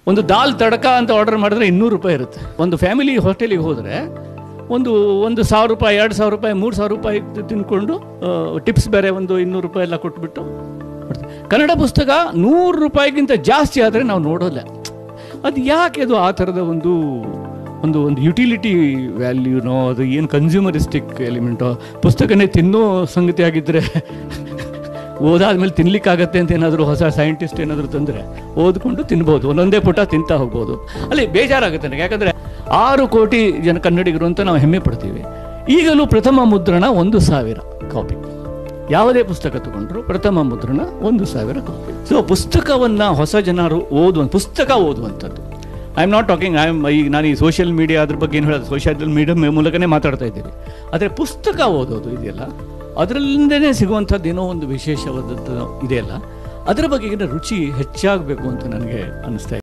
ಒಂದು ದಾಲ್ ತಡಕ ಅಂತ ಆರ್ಡರ್ ಮಾಡಿದ್ರೆ ಇನ್ನೂರು ರೂಪಾಯಿ ಇರುತ್ತೆ ಒಂದು ಫ್ಯಾಮಿಲಿ ಹೋಟೆಲಿಗೆ ಹೋದರೆ ಒಂದು ಒಂದು ಸಾವಿರ ರೂಪಾಯಿ ಎರಡು ಸಾವಿರ ರೂಪಾಯಿ ಮೂರು ಸಾವಿರ ರೂಪಾಯಿ ತಿನ್ಕೊಂಡು ಟಿಪ್ಸ್ ಬೇರೆ ಒಂದು ಇನ್ನೂರು ರೂಪಾಯಿ ಎಲ್ಲ ಕೊಟ್ಬಿಟ್ಟು ಮಾಡ್ತಾರೆ. ಕನ್ನಡ ಪುಸ್ತಕ ನೂರು ರೂಪಾಯಿಗಿಂತ ಜಾಸ್ತಿ ಆದರೆ ನಾವು ನೋಡೋಲ್ಲ ಅದು ಯಾಕೆ ಅದು ಆ ಥರದ ಒಂದು ಒಂದು ಒಂದು ಯುಟಿಲಿಟಿ ವ್ಯಾಲ್ಯೂನೋ ಅದು ಏನು ಕನ್ಸ್ಯೂಮರಿಸ್ಟಿಕ್ ಎಲಿಮೆಂಟೋ ಪುಸ್ತಕನೇ ತಿನ್ನೋ ಸಂಗತಿ ಆಗಿದ್ದರೆ ಓದಾದ್ಮೇಲೆ ತಿನ್ಲಿಕ್ಕಾಗತ್ತೆ ಅಂತ ಏನಾದರೂ ಹೊಸ ಸೈಂಟಿಸ್ಟ್ ಏನಾದರೂ ತಂದರೆ ಓದ್ಕೊಂಡು ತಿನ್ಬೋದು ಒಂದೊಂದೇ ಪುಟ ತಿಂತಾ ಹೋಗ್ಬೋದು ಅಲ್ಲಿ ಬೇಜಾರಾಗುತ್ತೆ ನನಗೆ ಯಾಕಂದರೆ ಆರು ಕೋಟಿ ಜನ ಕನ್ನಡಿಗರು ಅಂತ ನಾವು ಹೆಮ್ಮೆ ಪಡ್ತೀವಿ ಈಗಲೂ ಪ್ರಥಮ ಮುದ್ರಣ ಒಂದು ಸಾವಿರ ಕಾಪಿ ಯಾವುದೇ ಪುಸ್ತಕ ತಗೊಂಡ್ರು ಪ್ರಥಮ ಮುದ್ರಣ ಒಂದು ಸಾವಿರ ಕಾಪಿ ಸೊ ಪುಸ್ತಕವನ್ನು ಹೊಸ ಜನರು ಓದುವ ಪುಸ್ತಕ ಓದುವಂಥದ್ದು I am not talking I am ಈಗ ನಾನು ಈ ಸೋಷಿಯಲ್ ಮೀಡಿಯಾ ಅದ್ರ ಬಗ್ಗೆ ಏನು ಹೇಳೋದು ಸೋಷಿಯಲ್ ಮೀಡಿಯಾ ಮೂಲಕನೇ ಮಾತಾಡ್ತಾ ಇದ್ದೀವಿ ಆದರೆ ಪುಸ್ತಕ ಓದೋದು ಇದೆಯಲ್ಲ ಅದರಲ್ಲಿಂದನೇ ಸಿಗುವಂಥದ್ದು ಏನೋ ಒಂದು ವಿಶೇಷವಾದದ್ದು ಇದೆಯಲ್ಲ ಅದರ ಬಗೆಗಿನ ರುಚಿ ಹೆಚ್ಚಾಗಬೇಕು ಅಂತ ನನಗೆ ಅನ್ನಿಸ್ತಾ ಇದೆ